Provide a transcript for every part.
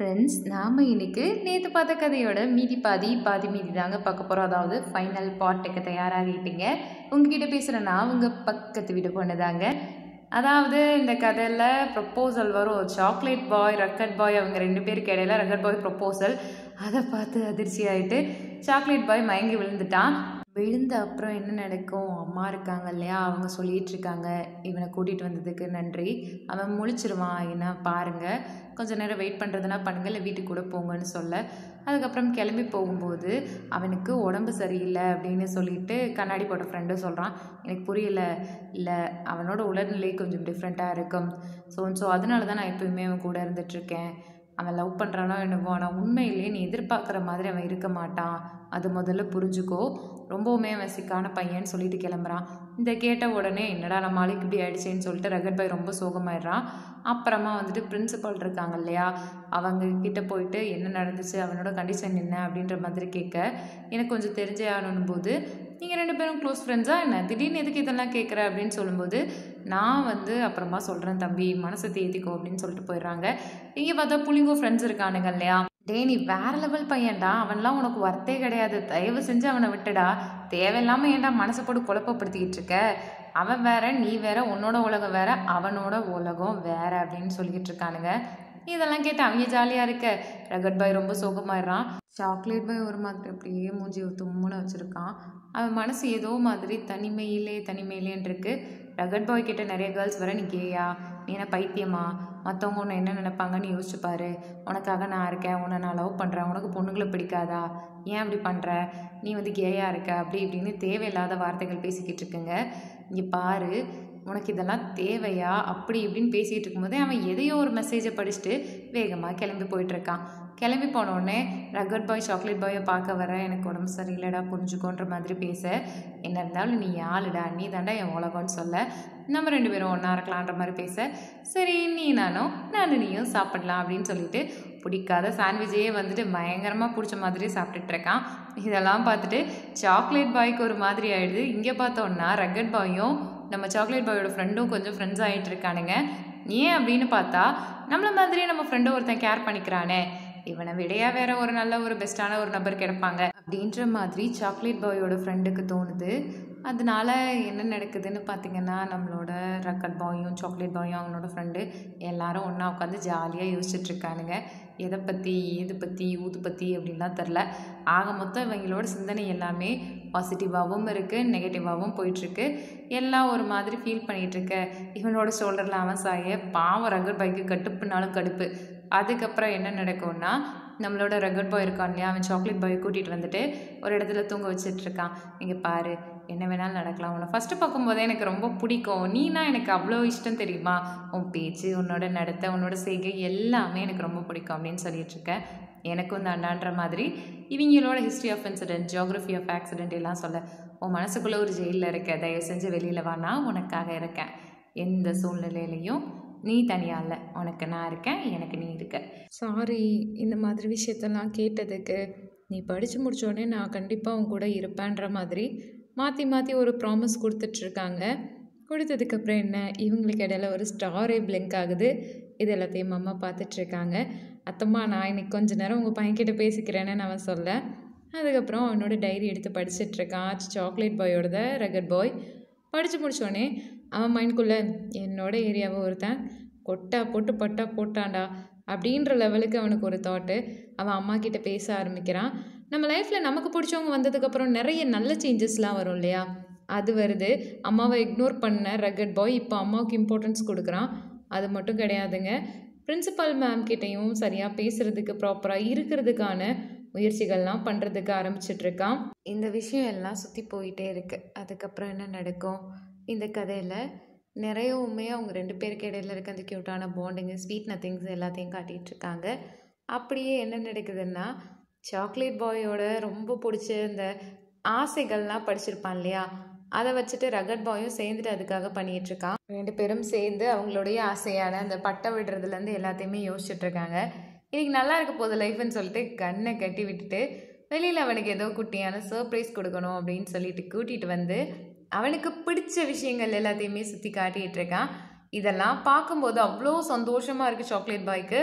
friends நாம் இன்னைக்கு நேற்று பார்த்த கதையோட மீதி பாதி பாதி மீதி தாங்க பார்க்க போகிறோம் அதாவது ஃபைனல் பாட்டுக்கு தயாராகிட்டீங்க உங்ககிட்ட பேசுகிற நான் உங்கள் பக்கத்து வீடு பொண்ணுதாங்க அதாவது இந்த கதையில் ப்ரப்போசல் வரும் சாக்லேட் பாய் ரக்கட் பாய் அவங்க ரெண்டு பேருக்கு இடையில ரக்கட் பாய் ப்ரப்போசல் அதை பார்த்து அதிர்ச்சி ஆயிட்டு சாக்லேட் பாய் மயங்கி விழுந்துட்டான் விழுந்த அப்புறம் என்ன நடக்கும் அம்மா இருக்காங்க இல்லையா அவங்க சொல்லிட்டு இருக்காங்க இவனை கூட்டிகிட்டு வந்ததுக்கு நன்றி அவன் முழிச்சிருவான் என்ன பாருங்க கொஞ்ச நேரம் வெயிட் பண்ணுறதுனா பண்ணுங்க இல்லை வீட்டுக்கு கூட போங்கன்னு சொல்ல அதுக்கப்புறம் கிளம்பி போகும்போது அவனுக்கு உடம்பு சரியில்லை அப்படின்னு சொல்லிட்டு கண்ணாடி போட்ட ஃப்ரெண்டும் சொல்கிறான் எனக்கு புரியல இல்லை அவனோட உடல்நிலை கொஞ்சம் டிஃப்ரெண்ட்டாக இருக்கும் ஸோ ஸோ அதனால தான் நான் எப்பயுமே அவன் கூட இருந்துகிட்ருக்கேன் அவன் லவ் பண்ணுறானோ என்னவோ ஆனால் உண்மையிலேயே நீ எதிர்பார்க்குற மாதிரி அவன் இருக்க மாட்டான் அது முதல்ல புரிஞ்சுக்கோ ரொம்பவுமே அவன் சிக்கான பையன்னு சொல்லிட்டு கிளம்புறான் இந்த கேட்ட உடனே என்னடா நம்ம ஆளுக்கு இப்படி ஆயிடுச்சேன்னு சொல்லிட்டு ரகட் பாய் ரொம்ப சோகமாயிடுறான் அப்புறமா வந்துட்டு பிரின்சிபல் இருக்காங்க இல்லையா அவங்க கிட்ட போயிட்டு என்ன நடந்துச்சு அவனோட கண்டிஷன் என்ன அப்படின்ற மாதிரி கேட்க எனக்கு கொஞ்சம் தெரிஞ்சே ஆகணும் போது நீங்கள் ரெண்டு பேரும் க்ளோஸ் ஃப்ரெண்ட்ஸா என்ன திடீர்னு எதுக்கு இதெல்லாம் கேட்குற அப்படின்னு சொல்லும்போது நான் வந்து அப்புறமா சொல்கிறேன் தம்பி மனசை தேத்திக்கோ அப்படின்னு சொல்லிட்டு போயிடுறாங்க இங்கே பார்த்தா புளிங்கோ ஃப்ரெண்ட்ஸ் இருக்கானுங்க இல்லையா டேய் நீ வேற லெவல் பையன்டா அவன்லாம் உனக்கு ஒர்த்தே கிடையாது தயவு செஞ்சு அவனை விட்டுடா தேவையில்லாமல் ஏன்டா மனசை போட்டு குழப்பப்படுத்திக்கிட்டு இருக்க அவன் வேற நீ வேற உன்னோட உலகம் வேற அவனோட உலகம் வேற அப்படின்னு சொல்லிக்கிட்டு இருக்கானுங்க இதெல்லாம் கேட்டு அவங்க ஜாலியாக இருக்க ரகட் பாய் ரொம்ப சோகமாயிடுறான் சாக்லேட் பாய் ஒரு மாதிரி அப்படியே மூஞ்சி தும்முன்னு வச்சுருக்கான் அவன் மனசு ஏதோ மாதிரி தனிமையிலே தனிமையிலேன்னு இருக்கு ரகட் பாய் கிட்ட நிறைய கேர்ள்ஸ் வர நீ கேயா நீ என்ன பைத்தியமா மற்றவங்க உன்னை என்ன நினைப்பாங்கன்னு யோசிச்சு பாரு உனக்காக நான் இருக்கேன் உன்னை நான் லவ் பண்ணுறேன் உனக்கு பொண்ணுங்களை பிடிக்காதா ஏன் அப்படி பண்ணுற நீ வந்து கேயா இருக்க அப்படி இப்படின்னு தேவையில்லாத வார்த்தைகள் பேசிக்கிட்டு இருக்குங்க இங்கே பாரு உனக்கு இதெல்லாம் தேவையா அப்படி இப்படின்னு பேசிகிட்டு இருக்கும்போதே அவன் எதையோ ஒரு மெசேஜை படிச்சுட்டு வேகமாக கிளம்பி போயிட்டுருக்கான் கிளம்பி போனோடனே ரகட் பாய் சாக்லேட் பாயை பார்க்க வர எனக்கு உடம்பு சரியில்லைடா புரிஞ்சுக்கோன்ற மாதிரி பேச என்ன இருந்தாலும் நீ ஆளுடா நீ தாண்டா என் உலகம்னு சொல்ல நம்ம ரெண்டு பேரும் ஒன்றா இருக்கலான்ற மாதிரி பேச சரி நீ நானும் நானும் நீயும் சாப்பிடலாம் அப்படின்னு சொல்லிட்டு பிடிக்காத சாண்ட்விச்சையே வந்துட்டு பயங்கரமாக பிடிச்ச மாதிரி சாப்பிட்டுட்டு இருக்கான் இதெல்லாம் பார்த்துட்டு சாக்லேட் பாய்க்கு ஒரு மாதிரி ஆயிடுது இங்கே பார்த்தோன்னா ரகட் பாயும் நம்ம சாக்லேட் பாயோட ஃப்ரெண்டும் கொஞ்சம் ஃப்ரெண்ட்ஸ் ஆகிட்டு இருக்கானுங்க ஏன் அப்படின்னு பார்த்தா நம்மள மாதிரியே நம்ம ஃப்ரெண்டை ஒருத்தன் கேர் பண்ணிக்கிறானே இவனை விடையா வேற ஒரு நல்ல ஒரு பெஸ்ட்டான ஒரு நபர் கிடைப்பாங்க அப்படின்ற மாதிரி சாக்லேட் பாயோட ஃப்ரெண்டுக்கு தோணுது அதனால என்ன நடக்குதுன்னு பார்த்தீங்கன்னா நம்மளோட ரக்கட் பாயும் சாக்லேட் பாயும் அவனோட ஃப்ரெண்டு எல்லாரும் ஒன்றா உட்காந்து ஜாலியாக யோசிச்சுட்டு இருக்கானுங்க எதை பற்றி எது பற்றி ஊது பற்றி அப்படின்லாம் தெரில ஆக மொத்தம் இவங்களோட சிந்தனை எல்லாமே பாசிட்டிவாகவும் இருக்குது நெகட்டிவாகவும் போயிட்டுருக்கு எல்லாம் ஒரு மாதிரி ஃபீல் பண்ணிகிட்ருக்க இவனோட ஷோல்டரில் அவன் சாய பாவம் ரகட் பைக்கு கட்டுப்புனாலும் கடுப்பு அதுக்கப்புறம் என்ன நடக்கும்னா நம்மளோட ரகட் பாய் இருக்கான் இல்லையா அவன் சாக்லேட் பாயை கூட்டிகிட்டு வந்துட்டு ஒரு இடத்துல தூங்க வச்சுட்டு இருக்கான் இங்கே பாரு என்ன வேணாலும் நடக்கலாம் உன்னை ஃபஸ்ட்டு பார்க்கும்போதே எனக்கு ரொம்ப பிடிக்கும் நீனா எனக்கு அவ்வளோ இஷ்டம் தெரியுமா உன் பேச்சு உன்னோட நடத்த உன்னோட செய்கை எல்லாமே எனக்கு ரொம்ப பிடிக்கும் அப்படின்னு சொல்லிட்டு இருக்கேன் எனக்கும் தாண்டான்ற மாதிரி இவங்களோட history of incident geography of accident எல்லாம் சொல்ல உன் மனசுக்குள்ளே ஒரு ஜெயிலில் இருக்க தயவு செஞ்சு வெளியில் வா நான் உனக்காக இருக்கேன் எந்த சூழ்நிலையிலையும் நீ தனியாக இல்லை உனக்கு நான் இருக்கேன் எனக்கு நீ இருக்க சாரி இந்த மாதிரி விஷயத்தெல்லாம் கேட்டதுக்கு நீ படித்து முடித்தோடனே நான் கண்டிப்பாக உன் கூட இருப்பேன்ற மாதிரி மாற்றி மாற்றி ஒரு ப்ராமிஸ் கொடுத்துட்ருக்காங்க கொடுத்ததுக்கப்புறம் என்ன இவங்களுக்கு இடையில ஒரு ஸ்டாரே பிளிங்க் ஆகுது இது எல்லாத்தையும் அம்மா பார்த்துட்ருக்காங்க அத்தம்மா நான் இன்னைக்கு கொஞ்ச நேரம் உங்கள் பையன்கிட்ட பேசிக்கிறேன்னு அவன் சொல்ல அதுக்கப்புறம் அவனோட டைரி எடுத்து படிச்சிட்ருக்கான் சாக்லேட் பாயோட ரகட் பாய் படித்து முடித்தோடனே அவன் மைண்ட்குள்ளே என்னோட ஏரியாவை ஒருத்தன் கொட்டா போட்டு பட்டா போட்டான்டா அப்படின்ற லெவலுக்கு அவனுக்கு ஒரு தாட்டு அவன் அம்மா கிட்ட பேச ஆரம்பிக்கிறான் நம்ம லைஃப்பில் நமக்கு பிடிச்சவங்க வந்ததுக்கப்புறம் நிறைய நல்ல சேஞ்சஸ்லாம் வரும் இல்லையா அது வருது அம்மாவை இக்னோர் பண்ண ரகட் பாய் இப்போ அம்மாவுக்கு இம்பார்ட்டன்ஸ் கொடுக்குறான் அது மட்டும் கிடையாதுங்க பிரின்சிபல் மேம் கிட்டேயும் சரியாக பேசுகிறதுக்கு ப்ராப்பராக இருக்கிறதுக்கான முயற்சிகள்லாம் பண்ணுறதுக்கு ஆரம்பிச்சிட்ருக்கான் இந்த விஷயம் எல்லாம் சுற்றி போயிட்டே இருக்கு அதுக்கப்புறம் என்ன நடக்கும் இந்த கதையில் நிறையவுமே அவங்க ரெண்டு பேருக்கு இடையில இருக்க அந்த க்யூட்டான பாண்டிங்கு ஸ்வீட் நத்திங்ஸ் எல்லாத்தையும் காட்டிகிட்டு இருக்காங்க அப்படியே என்ன நடக்குதுன்னா சாக்லேட் பாயோட ரொம்ப பிடிச்ச இந்த ஆசைகள்லாம் படிச்சிருப்பான் இல்லையா அதை வச்சுட்டு ரகட் பாயும் சேர்ந்துட்டு அதுக்காக பண்ணிட்டு இருக்கான் ரெண்டு பேரும் சேர்ந்து அவங்களுடைய ஆசையான அந்த பட்டை விடுறதுலேருந்து எல்லாத்தையுமே யோசிச்சுட்டு இருக்காங்க இன்னைக்கு நல்லா இருக்க போகுது லைஃப்னு சொல்லிட்டு கண்ணை கட்டி விட்டுட்டு வெளியில் அவனுக்கு ஏதோ குட்டியான சர்ப்ரைஸ் கொடுக்கணும் அப்படின்னு சொல்லிட்டு கூட்டிகிட்டு வந்து அவனுக்கு பிடிச்ச விஷயங்கள் எல்லாத்தையுமே சுற்றி காட்டிகிட்டு இருக்கான் இதெல்லாம் பார்க்கும்போது அவ்வளோ சந்தோஷமாக இருக்குது சாக்லேட் பாய்க்கு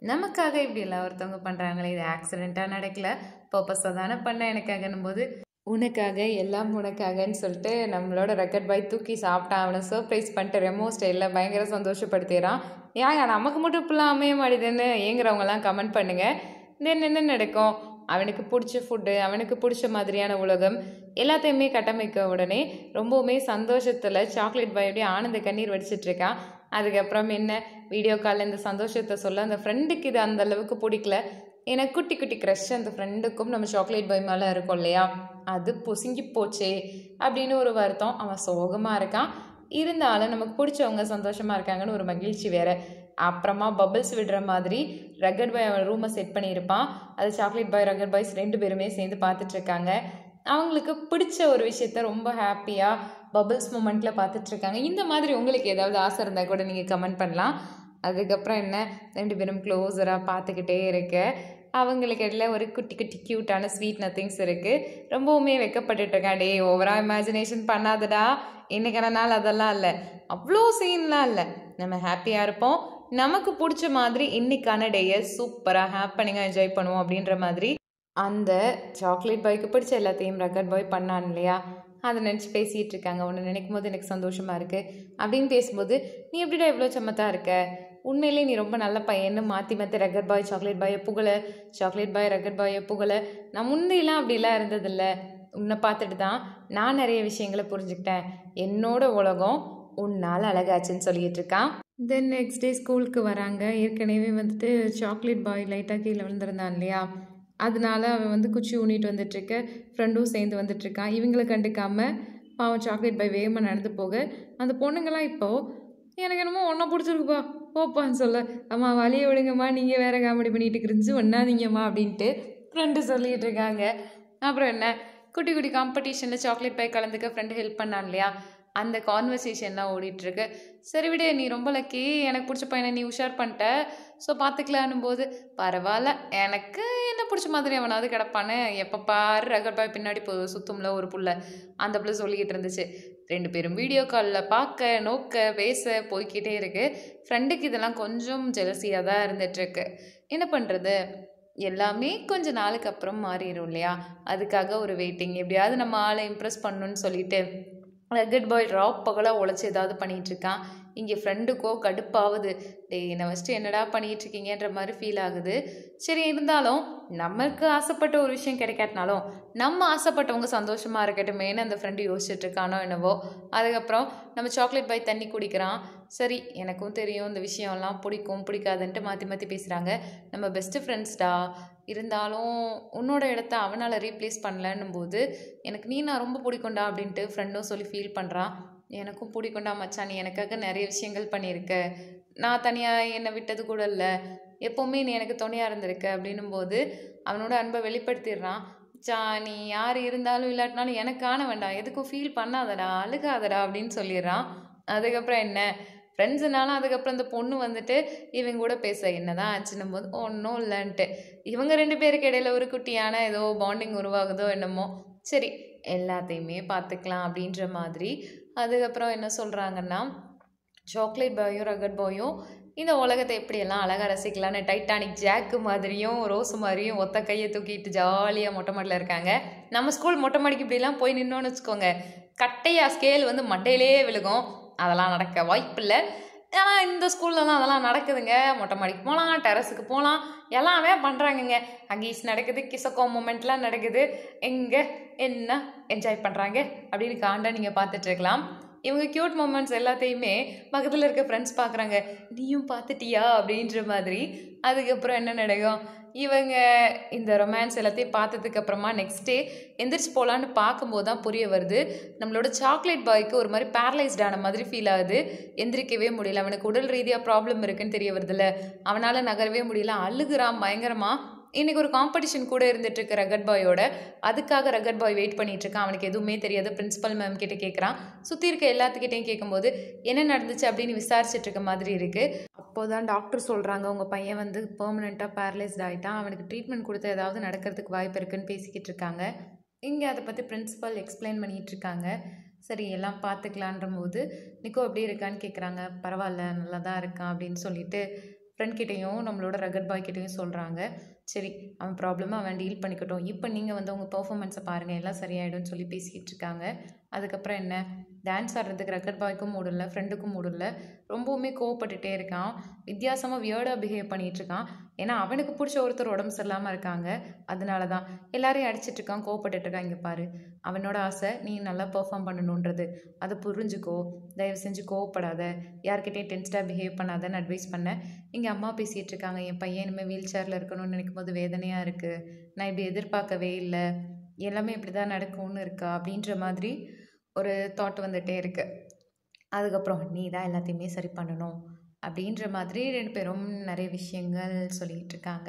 நமக்காக இப்படி எல்லாம் ஒருத்தவங்க பண்ணுறாங்களே இது ஆக்சிடெண்ட்டாக நடக்கல பர்பஸாக தானே பண்ண எனக்காகன்னும் போது உனக்காக எல்லாம் உனக்காகன்னு சொல்லிட்டு நம்மளோட ரெக்கட் பாய் தூக்கி சாப்பிட்டான் அவனை சர்ப்ரைஸ் பண்ணிட்டு ரெமோ ஸ்டைலில் பயங்கர சந்தோஷப்படுத்திடுறான் ஏன் நமக்கு மட்டும் இப்படிலாம் அமைய மாட்டேதுன்னு ஏங்குறவங்கலாம் கமெண்ட் பண்ணுங்கள் தென் என்ன நடக்கும் அவனுக்கு பிடிச்ச ஃபுட்டு அவனுக்கு பிடிச்ச மாதிரியான உலகம் எல்லாத்தையுமே கட்டமைக்க உடனே ரொம்பவுமே சந்தோஷத்தில் சாக்லேட் பாயோடைய ஆனந்த கண்ணீர் வடிச்சிட்டு இருக்கான் அதுக்கப்புறம் என்ன வீடியோ காலில் இந்த சந்தோஷத்தை சொல்ல அந்த ஃப்ரெண்டுக்கு இது அந்த அளவுக்கு பிடிக்கல ஏன்னா குட்டி குட்டி க்ரஷ் அந்த ஃப்ரெண்டுக்கும் நம்ம சாக்லேட் பாய் மேலே இருக்கும் இல்லையா அது பொசுங்கி போச்சே அப்படின்னு ஒரு வருத்தம் அவன் சோகமாக இருக்கான் இருந்தாலும் நமக்கு பிடிச்சவங்க சந்தோஷமாக இருக்காங்கன்னு ஒரு மகிழ்ச்சி வேற அப்புறமா பபிள்ஸ் விடுற மாதிரி ரகட் பாய் அவன் ரூமை செட் பண்ணியிருப்பான் அது சாக்லேட் பாய் ரகட் பாய்ஸ் ரெண்டு பேருமே சேர்ந்து பார்த்துட்டு இருக்காங்க அவங்களுக்கு பிடிச்ச ஒரு விஷயத்த ரொம்ப ஹாப்பியாக பபிள்ஸ் மூமெண்ட்டில் பார்த்துட்ருக்காங்க இந்த மாதிரி உங்களுக்கு ஏதாவது ஆசை இருந்தால் கூட நீங்கள் கமெண்ட் பண்ணலாம் அதுக்கப்புறம் என்ன ரெண்டு பேரும் க்ளோஸராக பார்த்துக்கிட்டே இருக்க அவங்களுக்கு இடையில ஒரு குட்டி குட்டி க்யூட்டான ஸ்வீட் நத்திங்ஸ் இருக்குது ரொம்பவுமே வெக்கப்பட்டுட்டு இருக்கேன் டே ஓவராக இமேஜினேஷன் பண்ணாதடா இன்னைக்கான நாள் அதெல்லாம் இல்லை அவ்வளோ சீன்லாம் இல்லை நம்ம ஹாப்பியாக இருப்போம் நமக்கு பிடிச்ச மாதிரி இன்னைக்கான டேயை சூப்பராக ஹாப்பனிங்காக என்ஜாய் பண்ணுவோம் அப்படின்ற மாதிரி அந்த சாக்லேட் பாய்க்கு பிடிச்ச எல்லாத்தையும் ரெக்கார்ட் பாய் பண்ணான் இல்லையா அதை நினச்சி பேசிகிட்டு இருக்காங்க ஒன்று நினைக்கும் போது எனக்கு சந்தோஷமாக இருக்குது அப்படின்னு பேசும்போது நீ எப்படிடா இவ்வளோ சமத்தாக இருக்க உண்மையிலே நீ ரொம்ப நல்ல பையன்னு மாற்றி மாற்றி ரெக்கட் பாய் சாக்லேட் பாயை புகழ சாக்லேட் பாய் ரெக்கட் பாயை புகழ நான் முந்தையெல்லாம் அப்படிலாம் இருந்ததில்ல உன்னை பார்த்துட்டு தான் நான் நிறைய விஷயங்களை புரிஞ்சுக்கிட்டேன் என்னோட உலகம் உன்னால் அழகாச்சுன்னு சொல்லிட்டு இருக்கான் தென் நெக்ஸ்ட் டே ஸ்கூலுக்கு வராங்க ஏற்கனவே வந்துட்டு சாக்லேட் பாய் லைட்டாக கீழே விழுந்திருந்தான் இல்லையா அதனால அவன் வந்து குச்சி ஊனிட்டு வந்துட்டுருக்க ஃப்ரெண்டும் சேர்ந்து வந்துட்டுருக்கான் இவங்களை கண்டுக்காம பாவம் சாக்லேட் பாய் வேகமாக நடந்து போக அந்த பொண்ணுங்களாம் இப்போது எனக்கு என்னமோ ஒன்றை பிடிச்சிருக்குப்பா போப்பான்னு சொல்ல அம்மா வழியை விடுங்கம்மா நீங்கள் வேறு காமெடி பண்ணிட்டு கிரிஞ்சு ஒன்றாதீங்கம்மா அப்படின்ட்டு ஃப்ரெண்டு சொல்லிட்டு இருக்காங்க அப்புறம் என்ன குட்டி குட்டி காம்படிஷனில் சாக்லேட் பாய் கலந்துக்க ஃப்ரெண்டு ஹெல்ப் பண்ணான் இல்லையா அந்த கான்வர்சேஷன்லாம் ஓடிட்டுருக்கு சரி விடு நீ ரொம்ப லக்கி எனக்கு பிடிச்ச பையனை நீ உஷார் பண்ணிட்ட ஸோ பார்த்துக்கலான்னும் போது பரவாயில்ல எனக்கு என்ன பிடிச்ச மாதிரி அவனாவது கிடப்பான்னு எப்போ பாரு ரகட் பாய் பின்னாடி போ சுத்தும்ல ஒரு புள்ள அந்த புள்ள சொல்லிக்கிட்டு இருந்துச்சு ரெண்டு பேரும் வீடியோ காலில் பார்க்க நோக்க பேச போய்க்கிட்டே இருக்கு ஃப்ரெண்டுக்கு இதெல்லாம் கொஞ்சம் ஜெலசியாக தான் இருந்துகிட்ருக்கு என்ன பண்ணுறது எல்லாமே கொஞ்ச நாளுக்கு அப்புறம் மாறிடும் இல்லையா அதுக்காக ஒரு வெயிட்டிங் எப்படியாவது நம்ம ஆளை இம்ப்ரெஸ் பண்ணணும்னு சொல்லிட்டு ரகட் பாய் ராப் பகலாக உழைச்சி ஏதாவது பண்ணிகிட்டு இருக்கான் இங்கே ஃப்ரெண்டுக்கோ கடுப்பாகுது டேய் என்னை வச்சுட்டு என்னடா பண்ணிகிட்டு இருக்கீங்கன்ற மாதிரி ஃபீல் ஆகுது சரி இருந்தாலும் நமக்கு ஆசைப்பட்ட ஒரு விஷயம் கிடைக்காட்டினாலும் நம்ம ஆசைப்பட்டவங்க சந்தோஷமாக இருக்கட்டுமேனு அந்த ஃப்ரெண்டு யோசிச்சுட்டு இருக்கானோ என்னவோ அதுக்கப்புறம் நம்ம சாக்லேட் பாய் தண்ணி குடிக்கிறான் சரி எனக்கும் தெரியும் இந்த விஷயம்லாம் பிடிக்கும் பிடிக்காதுன்ட்டு மாற்றி மாற்றி பேசுகிறாங்க நம்ம பெஸ்ட்டு ஃப்ரெண்ட்ஸ்டா இருந்தாலும் உன்னோட இடத்த அவனால் ரீப்ளேஸ் பண்ணலன்னும் போது எனக்கு நீ நான் ரொம்ப பிடிக்கும்டா அப்படின்ட்டு ஃப்ரெண்டும் சொல்லி ஃபீல் பண்ணுறான் எனக்கும் பிடிக்கும்டா மச்சான் நீ எனக்காக நிறைய விஷயங்கள் பண்ணியிருக்க நான் தனியாக என்னை விட்டது கூட இல்லை எப்போவுமே நீ எனக்கு துணையாக இருந்திருக்க அப்படின்னும் போது அவனோட அன்பை வெளிப்படுத்திடுறான் சா நீ யார் இருந்தாலும் இல்லாட்டினாலும் எனக்கான வேண்டாம் எதுக்கும் ஃபீல் பண்ணாதடா அழுகாதடா அப்படின்னு சொல்லிடுறான் அதுக்கப்புறம் என்ன ஃப்ரெண்ட்ஸுனாலும் அதுக்கப்புறம் இந்த பொண்ணு வந்துட்டு இவங்க கூட பேச என்னதான் ஆச்சுன்னும் போது ஒன்றும் இல்லைன்ட்டு இவங்க ரெண்டு பேருக்கு இடையில ஒரு குட்டியான ஏதோ பாண்டிங் உருவாகுதோ என்னமோ சரி எல்லாத்தையுமே பார்த்துக்கலாம் அப்படின்ற மாதிரி அதுக்கப்புறம் என்ன சொல்கிறாங்கன்னா சாக்லேட் பாயும் ரகட் பாயும் இந்த உலகத்தை எப்படியெல்லாம் அழகாக ரசிக்கலான்னு டைட்டானிக் ஜாக்கு மாதிரியும் ரோஸ் மாதிரியும் ஒத்த கையை தூக்கிட்டு ஜாலியாக மொட்டை மாடியில் இருக்காங்க நம்ம ஸ்கூல் மொட்டை மாடிக்கு இப்படிலாம் போய் நின்னோன்னு வச்சுக்கோங்க கட்டையா ஸ்கேல் வந்து மண்டையிலே விழுகும் அதெல்லாம் நடக்க வாய்ப்பில்லை ஆனால் இந்த ஸ்கூல்லலாம் அதெல்லாம் நடக்குதுங்க மொட்டை மாடிக்கு போகலாம் டெரஸுக்கு போகலாம் எல்லாமே பண்ணுறாங்கங்க அங்கீஸ் நடக்குது கிசக்கோ மூமெண்ட்லாம் நடக்குது எங்கே என்ன என்ஜாய் பண்ணுறாங்க அப்படின்னு காண்டா நீங்கள் பார்த்துட்டு இருக்கலாம் இவங்க க்யூட் மூமெண்ட்ஸ் எல்லாத்தையுமே பக்கத்தில் இருக்க ஃப்ரெண்ட்ஸ் பார்க்குறாங்க நீயும் பார்த்துட்டியா அப்படின்ற மாதிரி அதுக்கப்புறம் என்ன நடக்கும் இவங்க இந்த ரொமான்ஸ் எல்லாத்தையும் பார்த்ததுக்கு அப்புறமா நெக்ஸ்ட் டே எந்திரிச்சு போகலான்னு பார்க்கும்போது தான் புரிய வருது நம்மளோட சாக்லேட் பாய்க்கு ஒரு மாதிரி பேரலைஸ்ட் ஆன மாதிரி ஃபீல் ஆகுது எந்திரிக்கவே முடியல அவனுக்கு உடல் ரீதியாக ப்ராப்ளம் இருக்குன்னு தெரிய வருதுல்ல அவனால் நகரவே முடியல அழுகுறான் பயங்கரமாக இன்றைக்கி ஒரு காம்படிஷன் கூட இருந்துட்டு இருக்கு ரகட் பாயோட அதுக்காக ரகட் பாய் வெயிட் பண்ணிட்டு இருக்கான் அவனுக்கு எதுவுமே தெரியாது பிரின்சிபல் மேம் கிட்ட கேட்குறான் சுற்றி இருக்க எல்லாத்துக்கிட்டையும் கேட்கும்போது என்ன நடந்துச்சு அப்படின்னு விசாரிச்சுட்டு இருக்க மாதிரி இருக்குது அப்போதான் டாக்டர் சொல்கிறாங்க உங்கள் பையன் வந்து பெர்மனெண்ட்டாக பேரலைஸ்ட் ஆகிட்டான் அவனுக்கு ட்ரீட்மெண்ட் கொடுத்து ஏதாவது நடக்கிறதுக்கு வாய்ப்பு இருக்குன்னு பேசிக்கிட்டு இருக்காங்க இங்கே அதை பற்றி பிரின்சிபல் எக்ஸ்பிளைன் பண்ணிகிட்டு இருக்காங்க சரி எல்லாம் பார்த்துக்கலான்ற போது நிக்கோ எப்படி இருக்கான்னு கேட்குறாங்க பரவாயில்ல நல்லா தான் இருக்கான் அப்படின்னு சொல்லிட்டு ஃப்ரெண்ட் கிட்டேயும் நம்மளோட ரகட் பாய் கிட்டேயும் சொல்கிறாங்க சரி அவன் ப்ராப்ளமாக அவன் டீல் பண்ணிக்கட்டும் இப்போ நீங்கள் வந்து உங்கள் பெர்ஃபார்மன்ஸை பாருங்கள் எல்லாம் சரியாயிடும்னு சொல்லி பேசிக்கிட்டு இருக்காங்க அதுக்கப்புறம் என்ன டான்ஸ் ஆடுறதுக்கு ரகட் பாய்க்கும் மூடல ஃப்ரெண்டுக்கும் மூடல ரொம்பவுமே கோவப்பட்டுட்டே இருக்கான் வித்தியாசமாக வியர்டாக பிஹேவ் பண்ணிகிட்டு இருக்கான் ஏன்னா அவனுக்கு பிடிச்ச ஒருத்தர் உடம்பு சரியில்லாமல் இருக்காங்க அதனால தான் எல்லாரையும் அடிச்சிட்டு இருக்கான் கோவப்பட்டுட்டு இருக்கான் இங்கே பாரு அவனோட ஆசை நீ நல்லா பெர்ஃபார்ம் பண்ணணுன்றது அதை புரிஞ்சுக்கோ தயவு செஞ்சு கோவப்படாத யார்கிட்டயும் டென்ஸ்டாக பிஹேவ் பண்ணாதன்னு அட்வைஸ் பண்ணேன் இங்கே அம்மா பேசிகிட்டு இருக்காங்க என் பையன் இனிமேல் வீல் சேரில் இருக்கணும்னு நினைக்கும் போது வேதனையாக இருக்குது நான் இப்படி எதிர்பார்க்கவே இல்லை எல்லாமே இப்படி தான் நடக்கும்னு இருக்கா அப்படின்ற மாதிரி ஒரு தாட் வந்துகிட்டே இருக்கு அதுக்கப்புறம் நீ தான் எல்லாத்தையுமே சரி பண்ணணும் அப்படின்ற மாதிரி ரெண்டு பேரும் நிறைய விஷயங்கள் சொல்லிகிட்டு இருக்காங்க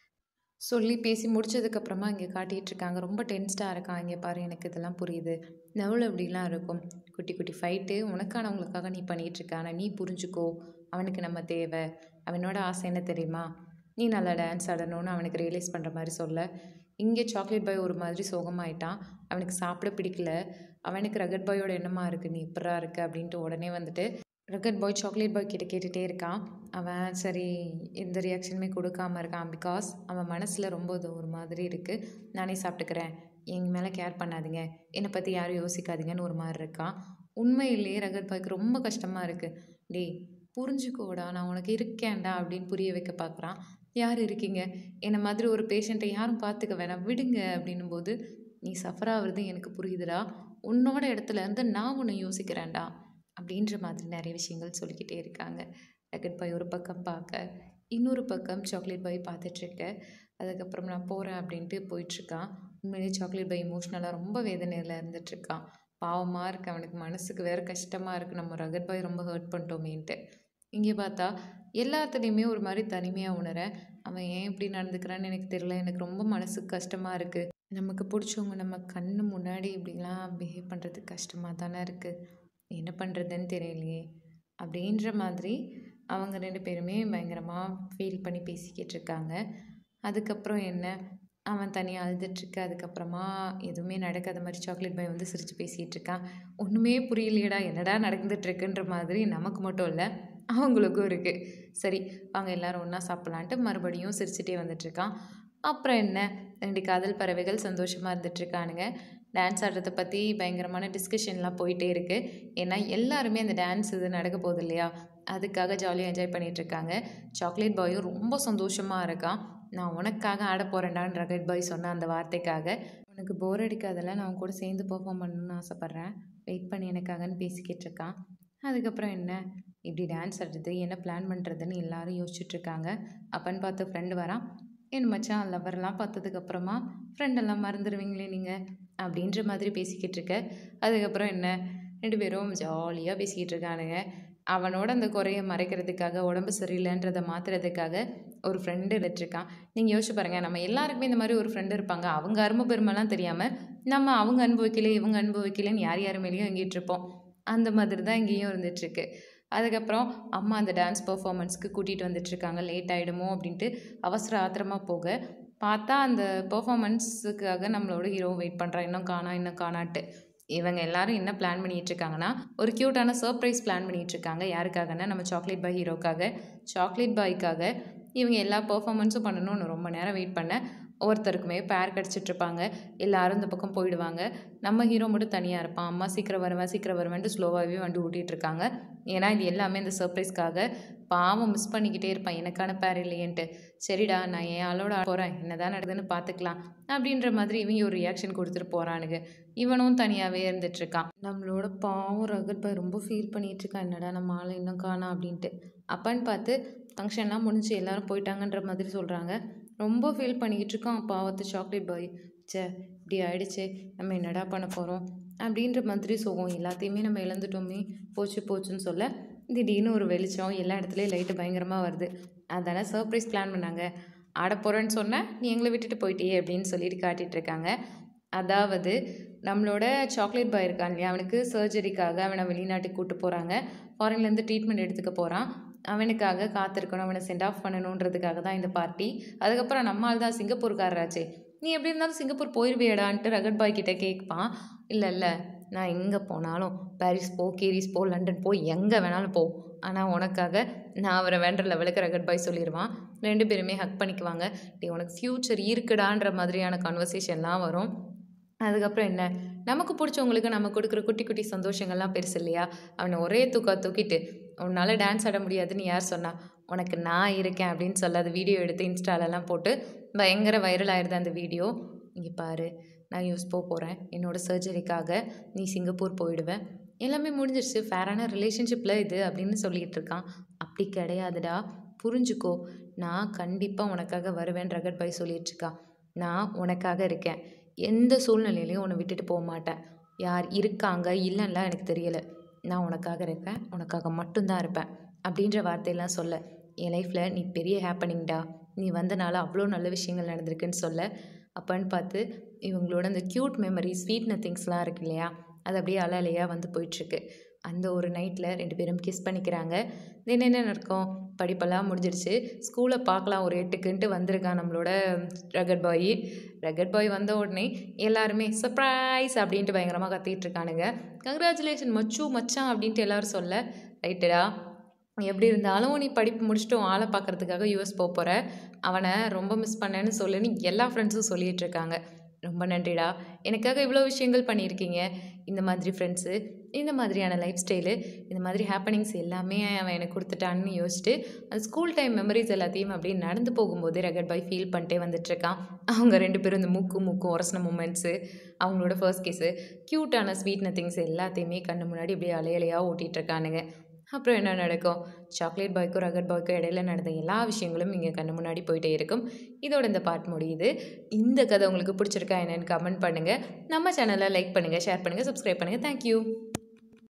சொல்லி பேசி முடிச்சதுக்கப்புறமா இங்கே காட்டிகிட்டு இருக்காங்க ரொம்ப டென்ஸ்டாக இருக்கான் இங்கே பாரு எனக்கு இதெல்லாம் புரியுது நவுள் அப்படிலாம் இருக்கும் குட்டி குட்டி ஃபைட்டு உனக்கானவங்களுக்காக நீ பண்ணிகிட்டு இருக்க ஆனால் நீ புரிஞ்சுக்கோ அவனுக்கு நம்ம தேவை அவனோட ஆசை என்ன தெரியுமா நீ நல்லா டான்ஸ் ஆடணும்னு அவனுக்கு ரியலைஸ் பண்ணுற மாதிரி சொல்ல இங்கே சாக்லேட் பாய் ஒரு மாதிரி சோகமாயிட்டான் அவனுக்கு சாப்பிட பிடிக்கல அவனுக்கு ரகட் பாயோட எண்ணமாக இருக்குது நீ இப்படா இருக்கு அப்படின்ட்டு உடனே வந்துட்டு ரகட் பாய் சாக்லேட் பாய் கிட்ட கேட்டுகிட்டே இருக்கான் அவன் சரி எந்த ரியாக்ஷனுமே கொடுக்காம இருக்கான் பிகாஸ் அவன் மனசில் ரொம்ப இது ஒரு மாதிரி இருக்குது நானே சாப்பிட்டுக்கிறேன் எங்க மேலே கேர் பண்ணாதீங்க என்னை பற்றி யாரும் யோசிக்காதீங்கன்னு ஒரு மாதிரி இருக்கான் உண்மையிலேயே ரகட் பாய்க்கு ரொம்ப கஷ்டமாக இருக்குது டேய் புரிஞ்சுக்கோடா நான் உனக்கு இருக்கேன்டா அப்படின்னு புரிய வைக்க பார்க்குறான் யார் இருக்கீங்க என்னை மாதிரி ஒரு பேஷண்ட்டை யாரும் பார்த்துக்க வேணாம் விடுங்க அப்படின்னும் போது நீ சஃபர் ஆகுறது எனக்கு புரியுதுடா உன்னோட இடத்துல இருந்து நான் உன்னை யோசிக்கிறேன்டா அப்படின்ற மாதிரி நிறைய விஷயங்கள் சொல்லிக்கிட்டே இருக்காங்க ரகட் பாய் ஒரு பக்கம் பார்க்க இன்னொரு பக்கம் சாக்லேட் பாய் பார்த்துட்ருக்க அதுக்கப்புறம் நான் போகிறேன் அப்படின்ட்டு போயிட்டுருக்கான் உண்மையிலேயே சாக்லேட் பாய் இமோஷ்னலாக ரொம்ப வேதனையில் இருந்துகிட்ருக்கான் பாவமாக இருக்குது அவனுக்கு மனசுக்கு வேறு கஷ்டமாக இருக்குது நம்ம ரகட் பாய் ரொம்ப ஹர்ட் பண்ணிட்டோமேன்ட்டு இங்கே பார்த்தா எல்லாத்துலேயுமே ஒரு மாதிரி தனிமையாக உணர அவன் ஏன் இப்படி நடந்துக்கிறான்னு எனக்கு தெரியல எனக்கு ரொம்ப மனசுக்கு கஷ்டமாக இருக்குது நமக்கு பிடிச்சவங்க நம்ம கண்ணு முன்னாடி இப்படிலாம் பிஹேவ் பண்ணுறதுக்கு கஷ்டமாக தானே இருக்குது என்ன பண்ணுறதுன்னு தெரியலையே அப்படின்ற மாதிரி அவங்க ரெண்டு பேருமே பயங்கரமாக ஃபீல் பண்ணி பேசிக்கிட்டு இருக்காங்க அதுக்கப்புறம் என்ன அவன் தனியாக அழுதுட்ருக்க அதுக்கப்புறமா எதுவுமே நடக்காத மாதிரி சாக்லேட் பாய் வந்து சிரித்து பேசிகிட்டு இருக்கான் ஒன்றுமே புரியலையடா என்னடா நடந்துட்டுருக்குன்ற மாதிரி நமக்கு மட்டும் இல்லை அவங்களுக்கும் இருக்குது சரி வாங்க எல்லாரும் ஒன்றா சாப்பிட்லான்ட்டு மறுபடியும் சிரிச்சுட்டே வந்துட்டுருக்கான் அப்புறம் என்ன ரெண்டு காதல் பறவைகள் சந்தோஷமாக இருந்துட்டுருக்கானுங்க டான்ஸ் ஆடுறதை பற்றி பயங்கரமான டிஸ்கஷன்லாம் போயிட்டே இருக்குது ஏன்னா எல்லாருமே அந்த டான்ஸ் இது நடக்க போகுது இல்லையா அதுக்காக ஜாலியாக என்ஜாய் பண்ணிகிட்ருக்காங்க சாக்லேட் பாயும் ரொம்ப சந்தோஷமாக இருக்கான் நான் உனக்காக ஆட போகிறேன்டான்னு ரகட் பாய் சொன்ன அந்த வார்த்தைக்காக உனக்கு போர் அடிக்காதல நான் உன் கூட சேர்ந்து பெர்ஃபார்ம் பண்ணணும்னு ஆசைப்பட்றேன் வெயிட் பண்ணி எனக்காகன்னு பேசிக்கிட்டு இருக்கான் அதுக்கப்புறம் என்ன இப்படி டான்ஸ் ஆடுறது என்ன பிளான் பண்ணுறதுன்னு எல்லாரும் யோசிச்சுட்டு இருக்காங்க அப்பன்னு பார்த்து ஃப்ரெண்டு வரான் என் மச்சான் லவர்லாம் பார்த்ததுக்கப்புறமா ஃப்ரெண்டெல்லாம் மறந்துடுவீங்களே நீங்கள் அப்படின்ற மாதிரி பேசிக்கிட்டு இருக்க அதுக்கப்புறம் என்ன ரெண்டு பேரும் ஜாலியாக பேசிக்கிட்டு இருக்கானுங்க அவனோட அந்த குறைய மறைக்கிறதுக்காக உடம்பு சரியில்லைன்றதை மாற்றுறதுக்காக ஒரு ஃப்ரெண்டு இருக்கான் நீங்கள் யோசிச்சு பாருங்கள் நம்ம எல்லாருக்குமே இந்த மாதிரி ஒரு ஃப்ரெண்டு இருப்பாங்க அவங்க அருமை பெருமைலாம் தெரியாமல் நம்ம அவங்க அனுபவிக்கல இவங்க அனுபவிக்கலன்னு யார் யார் மேலேயும் எங்கிட்டு இருப்போம் அந்த மாதிரி தான் இங்கேயும் இருந்துகிட்ருக்கு அதுக்கப்புறம் அம்மா அந்த டான்ஸ் பர்ஃபார்மன்ஸ்க்கு கூட்டிகிட்டு வந்துட்டுருக்காங்க லேட் ஆகிடுமோ அப்படின்ட்டு அவசர ஆத்திரமாக போக பார்த்தா அந்த பர்ஃபார்மன்ஸுக்காக நம்மளோட ஹீரோ வெயிட் பண்ணுறான் இன்னும் காணா இன்னும் காணாட்டு இவங்க எல்லாரும் என்ன பிளான் பண்ணிகிட்டு இருக்காங்கன்னா ஒரு க்யூட்டான சர்ப்ரைஸ் பிளான் பண்ணிகிட்டு இருக்காங்க யாருக்காகன்னா நம்ம சாக்லேட் பாய் ஹீரோக்காக சாக்லேட் பாய்க்காக இவங்க எல்லா பர்ஃபார்மன்ஸும் பண்ணணும்னு ரொம்ப நேரம் வெயிட் பண்ண ஒவ்வொருத்தருக்குமே பேர் கிடச்சிட்ருப்பாங்க எல்லாரும் இந்த பக்கம் போயிடுவாங்க நம்ம ஹீரோ மட்டும் தனியாக இருப்பான் அம்மா சீக்கிரம் வருவேன் சீக்கிரம் வருவேன்ட்டு ஸ்லோவாகவே வண்டி ஓட்டிகிட்டு இருக்காங்க ஏன்னா இது எல்லாமே இந்த சர்ப்ரைஸ்க்காக பாவம் மிஸ் பண்ணிக்கிட்டே இருப்பான் எனக்கான பேர் இல்லையேன்ட்டு சரிடா நான் என் ஆளோட போகிறேன் என்னதான் நடக்குதுன்னு பார்த்துக்கலாம் அப்படின்ற மாதிரி இவங்க ஒரு ரியாக்ஷன் கொடுத்துட்டு போகிறானுங்க இவனும் தனியாகவே இருந்துட்டுருக்கான் நம்மளோட பாவம் ரகட் பாய் ரொம்ப ஃபீல் பண்ணிகிட்டு இருக்கான் என்னடா நம்ம ஆளை இன்னும் காணா அப்படின்ட்டு அப்பான்னு பார்த்து ஃபங்க்ஷன்லாம் முடிஞ்சு எல்லாரும் போயிட்டாங்கன்ற மாதிரி சொல்கிறாங்க ரொம்ப ஃபீல் பண்ணிக்கிட்டு இருக்கான் பாவத்து சாக்லேட் பாய் ச்சே இப்படி ஆயிடுச்சே நம்ம என்னடா பண்ண போகிறோம் அப்படின்ற மாதிரி சோகம் எல்லாத்தையுமே நம்ம இழந்துட்டோமே போச்சு போச்சுன்னு சொல்ல திடீர்னு ஒரு வெளிச்சம் எல்லா இடத்துலையும் லைட்டு பயங்கரமாக வருது அதானே சர்ப்ரைஸ் பிளான் பண்ணாங்க ஆட போகிறேன்னு சொன்னேன் நீ எங்களை விட்டுட்டு போயிட்டியே அப்படின்னு சொல்லிட்டு காட்டிகிட்டு இருக்காங்க அதாவது நம்மளோட சாக்லேட் பாய் இருக்கான் இல்லையா அவனுக்கு சர்ஜரிக்காக அவனை வெளிநாட்டுக்கு கூட்டு போகிறாங்க ஃபாரின்லேருந்து ட்ரீட்மெண்ட் எடுத்துக்க போகிறான் அவனுக்காக காத்திருக்கணும் அவனை சென்ட் ஆஃப் பண்ணணுன்றதுக்காக தான் இந்த பார்ட்டி அதுக்கப்புறம் நம்மால் தான் சிங்கப்பூர்காரராச்சே நீ எப்படி இருந்தாலும் சிங்கப்பூர் போயிடுவியடான்ட்டு ரகட் பாய் கிட்ட கேட்பான் இல்லை இல்லை நான் எங்கே போனாலும் பாரிஸ் போ கீரிஸ் போ லண்டன் போ எங்கே வேணாலும் போ ஆனால் உனக்காக நான் அவரை வேண்ட லெவலுக்கு ரகட் பாய் சொல்லிடுவான் ரெண்டு பேருமே ஹக் பண்ணிக்குவாங்க டே உனக்கு ஃப்யூச்சர் இருக்குடான்ற மாதிரியான கான்வர்சேஷன்லாம் வரும் அதுக்கப்புறம் என்ன நமக்கு பிடிச்சவங்களுக்கு நம்ம கொடுக்குற குட்டி குட்டி சந்தோஷங்கள்லாம் பெருசு இல்லையா அவனை ஒரே தூக்கா தூக்கிட்டு உன்னால் டான்ஸ் ஆட முடியாதுன்னு யார் சொன்னா உனக்கு நான் இருக்கேன் அப்படின்னு சொல்ல அது வீடியோ எடுத்து இன்ஸ்டாலெல்லாம் போட்டு பயங்கர வைரல் ஆயிடுது அந்த வீடியோ இங்கே பாரு நான் யூஸ் போக போகிறேன் என்னோடய சர்ஜரிக்காக நீ சிங்கப்பூர் போயிடுவேன் எல்லாமே முடிஞ்சிருச்சு ஃபேரான ரிலேஷன்ஷிப்பில் இது அப்படின்னு சொல்லிகிட்டு இருக்கான் அப்படி கிடையாதுடா புரிஞ்சுக்கோ நான் கண்டிப்பாக உனக்காக வருவேன் ரகட் பாய் சொல்லிட்டு இருக்கா நான் உனக்காக இருக்கேன் எந்த சூழ்நிலையிலையும் உன்னை விட்டுட்டு போக மாட்டேன் யார் இருக்காங்க இல்லைன்னா எனக்கு தெரியலை நான் உனக்காக இருப்பேன் உனக்காக மட்டும்தான் இருப்பேன் அப்படின்ற வார்த்தையெல்லாம் சொல்ல என் லைஃப்பில் நீ பெரிய ஹேப்பனிங்டா நீ வந்தனால அவ்வளோ நல்ல விஷயங்கள் நடந்திருக்குன்னு சொல்ல அப்போன்னு பார்த்து இவங்களோட அந்த க்யூட் மெமரி ஸ்வீட் நத்திங்ஸ்லாம் இருக்கு இல்லையா அது அப்படியே அலையாக வந்து போயிட்டுருக்கு அந்த ஒரு நைட்டில் ரெண்டு பேரும் கிஸ் பண்ணிக்கிறாங்க தென் என்ன நடக்கும் படிப்பெல்லாம் முடிஞ்சிருச்சு ஸ்கூலை பார்க்கலாம் ஒரு எட்டுக்குன்ட்டு வந்திருக்கான் நம்மளோட ரகட் பாய் ரகட் பாய் வந்த உடனே எல்லாருமே சர்ப்ரைஸ் அப்படின்ட்டு பயங்கரமாக கத்திட்டு இருக்கானுங்க கங்க்ராச்சுலேஷன் மச்சு மச்சான் அப்படின்ட்டு எல்லாரும் சொல்ல ரைட்டுடா எப்படி இருந்தாலும் நீ படிப்பு முடிச்சுட்டு உன் ஆளை பார்க்கறதுக்காக யூஎஸ் போக போகிற அவனை ரொம்ப மிஸ் பண்ணேன்னு சொல்லுன்னு எல்லா ஃப்ரெண்ட்ஸும் சொல்லிகிட்டு இருக்காங்க ரொம்ப நன்றிடா எனக்காக இவ்வளோ விஷயங்கள் பண்ணியிருக்கீங்க இந்த மாதிரி ஃப்ரெண்ட்ஸு இந்த மாதிரியான லைஃப் ஸ்டைலு இந்த மாதிரி ஹேப்பனிங்ஸ் எல்லாமே அவன் எனக்கு கொடுத்துட்டான்னு யோசிச்சுட்டு அந்த ஸ்கூல் டைம் மெமரிஸ் எல்லாத்தையும் அப்படியே நடந்து போகும்போது ரகட் பாய் ஃபீல் பண்ணிட்டே வந்துட்டுருக்கான் அவங்க ரெண்டு பேரும் இந்த மூக்கு மூக்கு உரசின மூமெண்ட்ஸு அவங்களோட ஃபர்ஸ்ட் கேஸு க்யூட்டான ஸ்வீட் நத்திங்ஸ் எல்லாத்தையுமே கண்ணு முன்னாடி இப்படியே அலையலையாக ஓட்டிகிட்டு இருக்கானுங்க அப்புறம் என்ன நடக்கும் சாக்லேட் பாய்க்கும் ரகட் பாய்க்கும் இடையில நடந்த எல்லா விஷயங்களும் இங்கே கண்ணு முன்னாடி போயிட்டே இருக்கும் இதோட இந்த பார்ட் முடியுது இந்த கதை உங்களுக்கு பிடிச்சிருக்கா என்னன்னு கமெண்ட் பண்ணுங்கள் நம்ம சேனலை லைக் பண்ணுங்கள் ஷேர் பண்ணுங்கள் சப்ஸ்கிரைப் பண்ணுங்கள் தேங்க்யூ